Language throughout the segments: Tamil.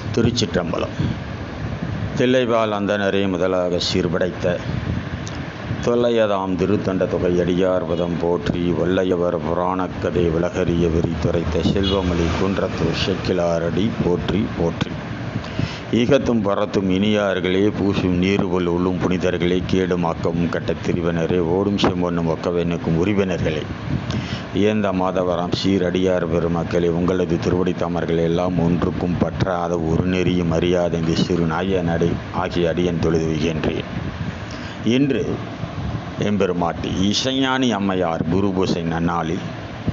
திருச்சிற்றம்பலம் தில்லைவாழ் அந்தனரே முதலாக சீர்படைத்த தொல்லையதாம் திருத்தண்ட தொகை அடியார்பதம் போற்றி வல்லையவர் புராணக்கதை விலகரிய விரித்துரைத்த செல்வமொழி குன்றத்தூர் செக்கிலாரடி போற்றி போற்றி ஈகத்தும் பரத்தும் இனியார்களே பூசும் நீருவல் உள்ளும் புனிதர்களே கேடும் ஆக்கமும் கட்டத் திரிவனரே ஓடும் செம்பொன்னும் ஒக்கவெனுக்கும் உரிவினர்களே இயந்த மாதவராம் சீரடியார் பெருமக்களே உங்களது திருவடி தாமர்கள் எல்லாம் ஒன்றுக்கும் பற்றாத ஒரு நெறியும் அறியாத இந்த சிறு நாய நடை ஆகிய அடியன் தொழுது வைக்கின்றேன் இன்று எம்பெருமாட்டி இசைஞானி அம்மையார் குருபூசை நன்னாளில்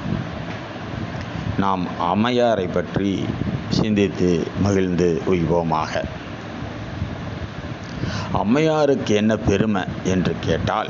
நாம் அம்மையாரை பற்றி சிந்தித்து மகிழ்ந்து உய்வோமாக அம்மையாருக்கு என்ன பெருமை என்று கேட்டால்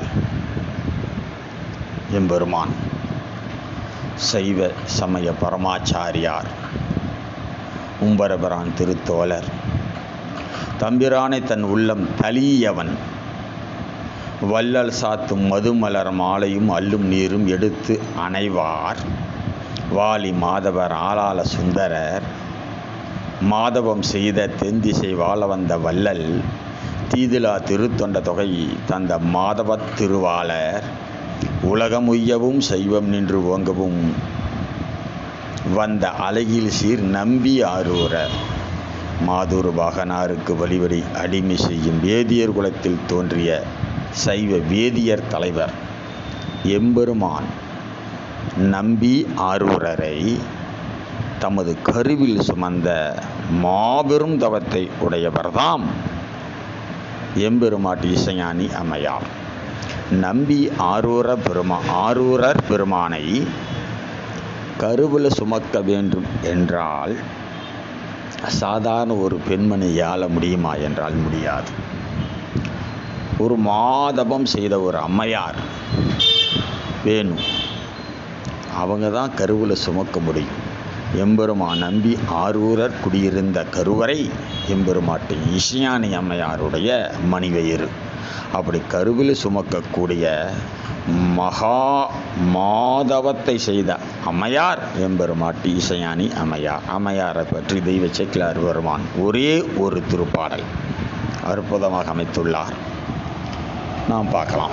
எம்பெருமான் சைவ சமய பரமாச்சாரியார் உம்பரபரான் திருத்தோழர் தம்பிரானை தன் உள்ளம் தலியவன் வள்ளல் சாத்தும் மதுமலர் மாலையும் அல்லும் நீரும் எடுத்து அணைவார் வாலி மாதவர் ஆளாள சுந்தரர் மாதவம் செய்த தென்திசை வாழ வந்த வள்ளல் தீதிலா திருத்தொண்ட தொகை தந்த மாதவத் திருவாளர் உலகம் உய்யவும் செய்வம் நின்று ஓங்கவும் வந்த அழகில் சீர் நம்பி ஆரூரர் மாதூர் வாகனாருக்கு வழிபடி அடிமை செய்யும் வேதியர் குலத்தில் தோன்றிய சைவ வேதியர் தலைவர் எம்பெருமான் நம்பி ஆரூரரை தமது கருவில் சுமந்த மாபெரும் தவத்தை உடையவர்தாம் எம்பெருமாட்டி இசைஞானி அம்மையார் நம்பி ஆரூர பெருமா ஆரூரர் பெருமானை கருவில் சுமக்க வேண்டும் என்றால் சாதாரண ஒரு பெண்மணி ஆள முடியுமா என்றால் முடியாது ஒரு மாதபம் செய்த ஒரு அம்மையார் வேணும் அவங்க தான் கருவில் சுமக்க முடியும் எம்பெருமா நம்பி ஆரூரர் குடியிருந்த கருவறை எம்பெருமாட்டு இசையானி அம்மையாருடைய மணிவயிறு அப்படி கருவில் சுமக்கக்கூடிய மகா மாதவத்தை செய்த அம்மையார் எம்பெருமாட்டி இசையானி அம்மையார் அம்மையாரை பற்றி தெய்வ செக்கிலார் வருவான் ஒரே ஒரு திருப்பாடல் அற்புதமாக அமைத்துள்ளார் நாம் பார்க்கலாம்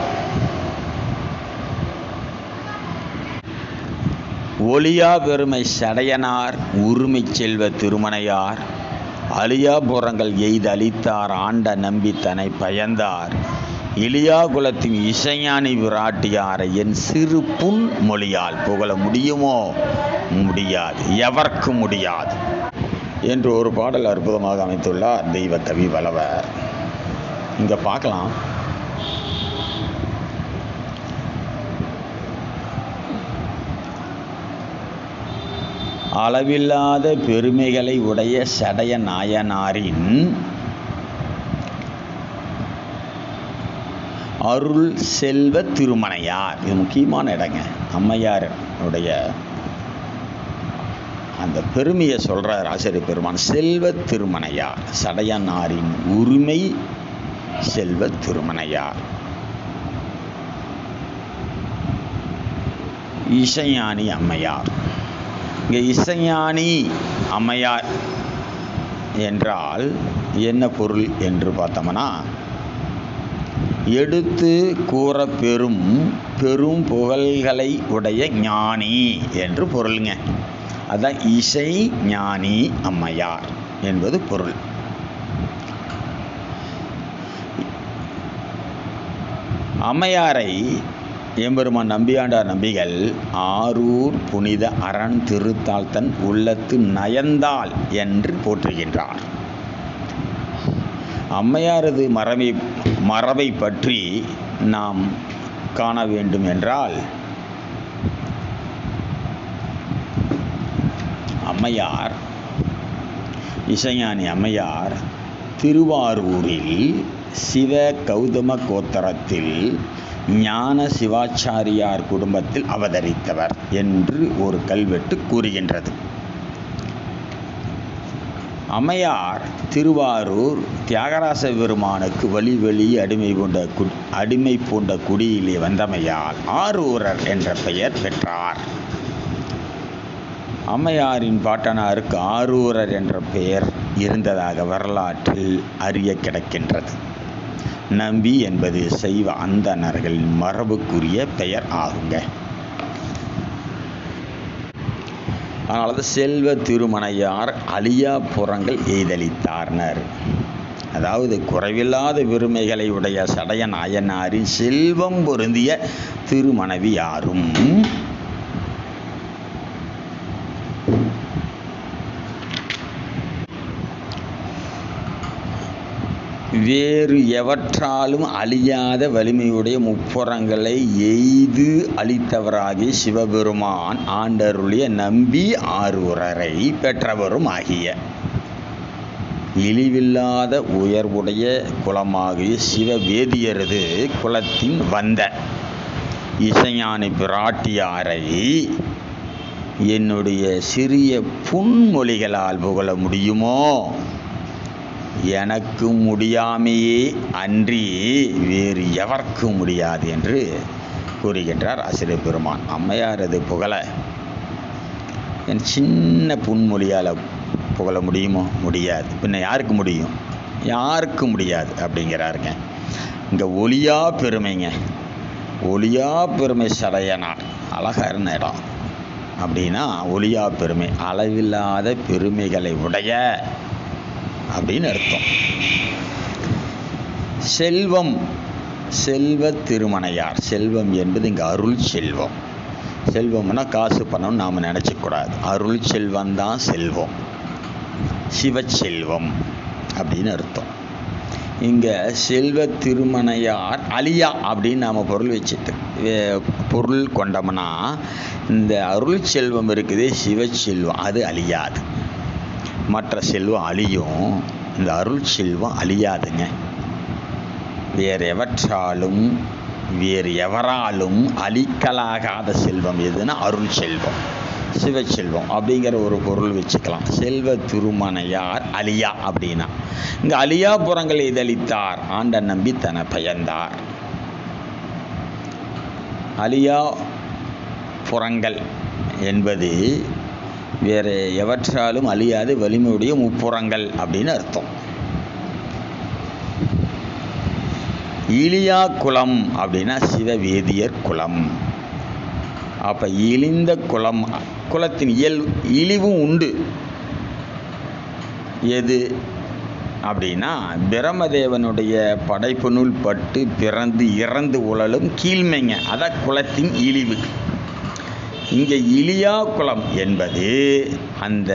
ஒளியா பெருமை சடையனார் உரிமை செல்வ திருமணையார் அலியாபுரங்கள் எய்து அளித்தார் ஆண்ட நம்பி தன்னை பயந்தார் இலியா குலத்தின் இசைஞானி விராட்டியாரை என் சிறு புன் மொழியால் புகழ முடியுமோ முடியாது எவர்க்கு முடியாது என்று ஒரு பாடல் அற்புதமாக அமைத்துள்ளார் தெய்வ கவி வளவர் இங்கே பார்க்கலாம் அளவில்லாத பெருமைகளை உடைய சடைய நாயனாரின் அருள் செல்வ திருமணையார் இது முக்கியமான இடங்க அம்மையார் உடைய அந்த பெருமையை சொல்கிறார் ஆசிரியர் பெருமான் செல்வ திருமணையார் சடையனாரின் உரிமை செல்வ திருமணையார் இசைஞானி அம்மையார் இங்கே இசைஞானி அம்மையார் என்றால் என்ன பொருள் என்று பார்த்தோம்னா எடுத்து கூற பெறும் பெரும் புகழ்களை உடைய ஞானி என்று பொருளுங்க அதான் இசை ஞானி அம்மையார் என்பது பொருள் அம்மையாரை எம்பெருமான் நம்பியாண்டார் நம்பிகள் ஆரூர் புனித அரண் திருத்தாள் தன் உள்ளத்து நயந்தாள் என்று போற்றுகின்றார் அம்மையாரது மரபை மரபை பற்றி நாம் காண வேண்டும் என்றால் அம்மையார் இசைஞானி அம்மையார் திருவாரூரில் சிவ கௌதம கோத்தரத்தில் ஞான சிவாச்சாரியார் குடும்பத்தில் அவதரித்தவர் என்று ஒரு கல்வெட்டு கூறுகின்றது அம்மையார் திருவாரூர் தியாகராச பெருமானுக்கு வழி வழி அடிமை பூண்ட கு அடிமை பூண்ட குடியிலே வந்தமையால் ஆரூரர் என்ற பெயர் பெற்றார் அம்மையாரின் பாட்டனாருக்கு ஆரூரர் என்ற பெயர் இருந்ததாக வரலாற்றில் அறிய கிடக்கின்றது நம்பி என்பது சைவ அந்தணர்களின் மரபுக்குரிய பெயர் ஆகுங்க அதனால தான் செல்வ திருமணையார் அழியா புறங்கள் எய்தளித்தார்னர் அதாவது குறைவில்லாத பெருமைகளை உடைய சடைய நாயனாரின் செல்வம் பொருந்திய திருமணவி யாரும் வேறு எவற்றாலும் அழியாத வலிமையுடைய முப்புறங்களை எய்து அளித்தவராகிய சிவபெருமான் ஆண்டருளிய நம்பி ஆரூரரை பெற்றவரும் ஆகிய இழிவில்லாத உயர்வுடைய குலமாகிய சிவவேதியரது குலத்தின் வந்த இசைஞானி பிராட்டியாரை என்னுடைய சிறிய புன்மொழிகளால் புகழ முடியுமோ எனக்கு முடியாமையே அன்றி வேறு எவர்க்கும் முடியாது என்று கூறுகின்றார் ஆசிரியர் பெருமான் அம்மையாரது புகழ என் சின்ன புன்மொழியால் புகழ முடியுமோ முடியாது பின்ன யாருக்கு முடியும் யாருக்கு முடியாது அப்படிங்கிறாருங்க இங்கே ஒளியா பெருமைங்க ஒளியா பெருமை சடையனார் அழகாக இருந்த இடம் அப்படின்னா ஒளியா பெருமை அளவில்லாத பெருமைகளை உடைய அப்படின்னு அர்த்தம் செல்வம் செல்வ திருமணையார் செல்வம் என்பது இங்கே அருள் செல்வம் செல்வம்னா காசு பணம் நாம் நினச்சக்கூடாது அருள் செல்வம் தான் செல்வம் சிவச்செல்வம் அப்படின்னு அர்த்தம் இங்கே செல்வ திருமணையார் அழியா அப்படின்னு நாம் பொருள் வச்சுட்டு பொருள் கொண்டோம்னா இந்த அருள் செல்வம் இருக்குது சிவச்செல்வம் அது அழியாது மற்ற செல்வம் அழியும் இந்த அருள் செல்வம் அழியாதுங்க வேறு எவற்றாலும் வேறு எவராலும் அழிக்கலாகாத செல்வம் எதுன்னா அருள் செல்வம் சிவச்செல்வம் அப்படிங்கிற ஒரு பொருள் வச்சுக்கலாம் செல்வ திருமணையார் அலியா அப்படின்னா இங்கே அலியா புறங்கள் இதழித்தார் ஆண்ட நம்பி தன பயந்தார் அலியா புறங்கள் என்பது வேறு எவற்றாலும் அழியாது வலிமையுடைய முப்புறங்கள் அப்படின்னு அர்த்தம் இலியா குலம் அப்படின்னா சிவவேதியர் குலம் அப்போ இழிந்த குலம் குலத்தின் இயல் இழிவும் உண்டு எது அப்படின்னா பிரமதேவனுடைய படைப்பு நூல் பட்டு பிறந்து இறந்து உழலும் கீழ்மைங்க அதான் குலத்தின் இழிவு இங்கே இலியா குலம் என்பது அந்த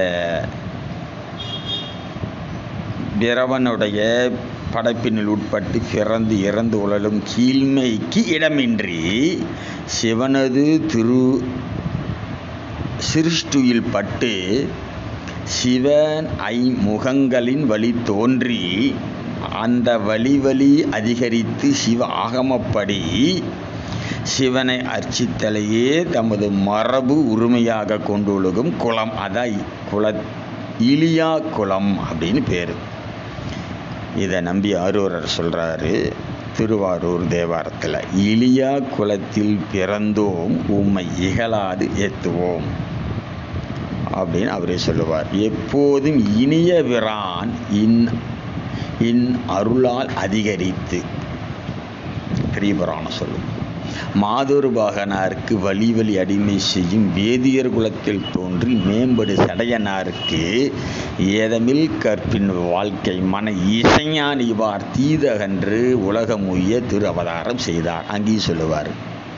பிரவனுடைய படைப்பினில் உட்பட்டு பிறந்து இறந்து உழலும் கீழ்மைக்கு இடமின்றி சிவனது திரு சிருஷ்டியில் பட்டு சிவன் ஐமுகங்களின் வழி தோன்றி அந்த வழி வழி அதிகரித்து சிவ ஆகமப்படி சிவனை அர்ச்சித்தலையே தமது மரபு உரிமையாக கொண்டுள்ளகும் குலம் அதான் குல இலியா குலம் அப்படின்னு பேர் இதை நம்பி ஆரூரர் சொல்கிறாரு திருவாரூர் தேவாரத்தில் இலியா குலத்தில் பிறந்தோம் உம்மை இகழாது ஏத்துவோம் அப்படின்னு அவரே சொல்லுவார் எப்போதும் இனிய பிரான் இன் இன் அருளால் அதிகரித்து பெரிய புராணம் சொல்லும் மாதொரு பாகனாருக்கு வழி வழி அடிமை செய்யும் வேதியர் குலத்தில் தோன்றி மேம்படு சடையனாருக்கு ஏதமில் கற்பின் வாழ்க்கை மன இசைஞானிவார் தீதகன்று உலகமுய்ய திரு அவதாரம் செய்தார் அங்கேயும் சொல்லுவார்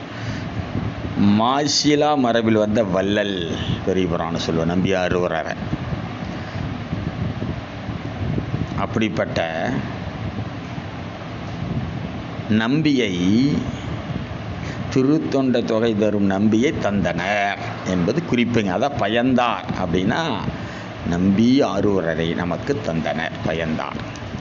மாசிலா மரபில் வந்த வள்ளல் பெரிய புராணம் சொல்லுவார் நம்பியார் வரார அப்படிப்பட்ட நம்பியை திருத்தொண்ட தொகை தரும் நம்பியை தந்தனர் என்பது குறிப்புங்க அதான் பயந்தார் அப்படின்னா நம்பி ஆரூரரை நமக்கு தந்தனர் பயந்தார்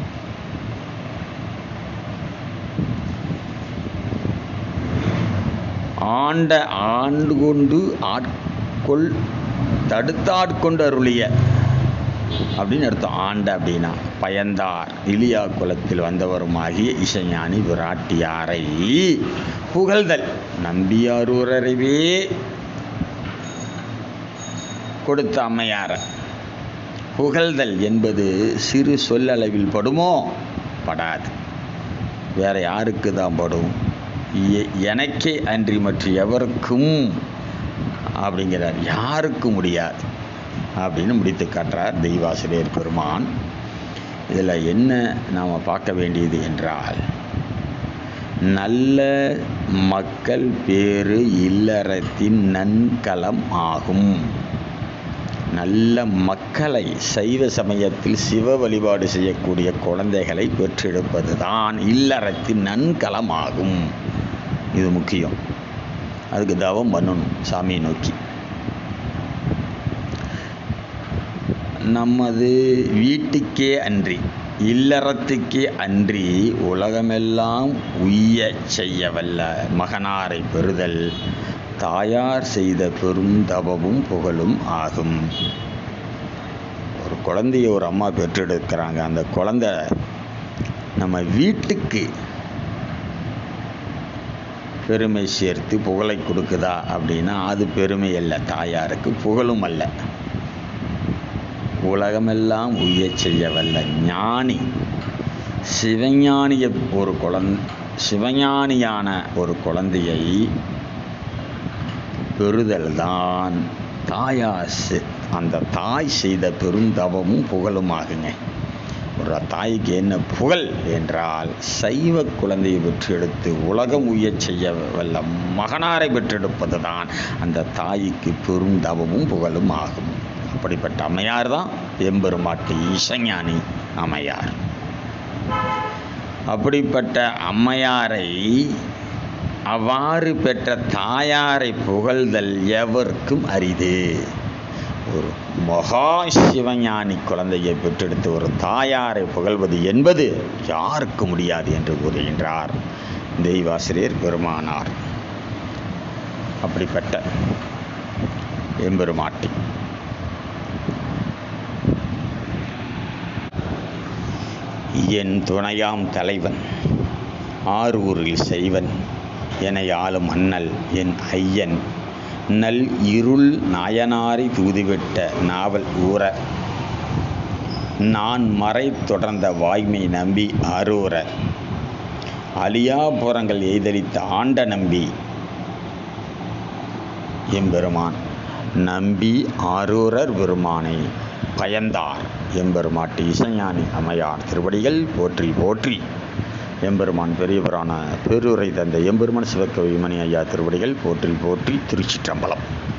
ஆண்ட ஆண்டு கொண்டு ஆட்கொள் தடுத்தாட்கொண்டு அருளிய அப்படின்னு அர்த்தம் ஆண்ட அப்படின்னா பயந்தார் இலியா குலத்தில் வந்தவருமாகிய இசைஞானி விராட்டியாரை புகழ்தல் நம்பியாரூரறிவே கொடுத்த அம்மையாரை புகழ்தல் என்பது சிறு சொல்லளவில் படுமோ படாது வேற யாருக்கு தான் படும் எ- எனக்கே அன்றி மற்ற எவருக்கும் அப்படிங்கிறார் யாருக்கும் முடியாது அப்படின்னு முடித்து காட்டுறார் தெய்வாசிரியர் பெருமான் இதில் என்ன நாம் பார்க்க வேண்டியது என்றால் நல்ல மக்கள் பேறு இல்லறத்தின் நன்கலம் ஆகும் நல்ல மக்களை சைவ சமயத்தில் சிவ வழிபாடு செய்யக்கூடிய குழந்தைகளை பெற்றெடுப்பது தான் இல்லறத்தின் நன்கலமாகும் இது முக்கியம் அதுக்கு தவம் பண்ணணும் சாமியை நோக்கி நமது வீட்டுக்கே அன்றி இல்லறத்துக்கே அன்றி உலகமெல்லாம் உய்ய செய்ய வல்ல மகனாரை பெறுதல் தாயார் செய்த பெரும் தவமும் புகழும் ஆகும் ஒரு குழந்தைய ஒரு அம்மா பெற்றெடுக்கிறாங்க அந்த குழந்தை நம்ம வீட்டுக்கு பெருமை சேர்த்து புகழை கொடுக்குதா அப்படின்னா அது பெருமை அல்ல தாயாருக்கு புகழும் அல்ல உலகமெல்லாம் உய்யச் செய்ய வல்ல ஞானி சிவஞானிய ஒரு குழந் சிவஞானியான ஒரு குழந்தையை பெறுதல் தான் தாயார் செ- அந்த தாய் செய்த பெருந்தவமும் புகழுமாகுங்க ஒரு தாய்க்கு என்ன புகழ் என்றால் சைவ குழந்தையை பெற்றெடுத்து உலகம் உய்யச் செய்ய வல்ல மகனாரை பெற்றெடுப்பது தான் அந்த தாய்க்கு பெருந்தவமும் புகழும் ஆகும் அப்படிப்பட்ட அம்மையார் தான் எம்பெருமாட்டு இசஞானி அம்மையார் அப்படிப்பட்ட அம்மையாரை அவ்வாறு பெற்ற தாயாரை புகழ்தல் எவருக்கும் அரிது ஒரு மகா சிவஞானி குழந்தையை பெற்றெடுத்து ஒரு தாயாரை புகழ்வது என்பது யாருக்கு முடியாது என்று கூறுகின்றார் தெய்வாசிரியர் பெருமானார் அப்படிப்பட்ட எம்பெருமாட்டி என் துணையாம் தலைவன் ஆரூரில் செய்வன் என ஆளும் அண்ணல் என் ஐயன் நல் இருள் நாயனாரை தூதுவிட்ட நாவல் ஊற நான் மறை தொடர்ந்த வாய்மை நம்பி அரூர அழியாபுறங்கள் எய்தளித்த ஆண்ட நம்பி எம்பெருமான் நம்பி ஆரூரர் பெருமானை பயந்தார் எம்பெருமாட்டு இசைஞானி அம்மையார் திருவடிகள் போற்றி போற்றி எம்பெருமான் பெரியவரான பேருரை தந்த எம்பெருமான் சிவக்கவி மணி ஐயா திருவடிகள் போற்றி போற்றி திருச்சிற்றம்பலம்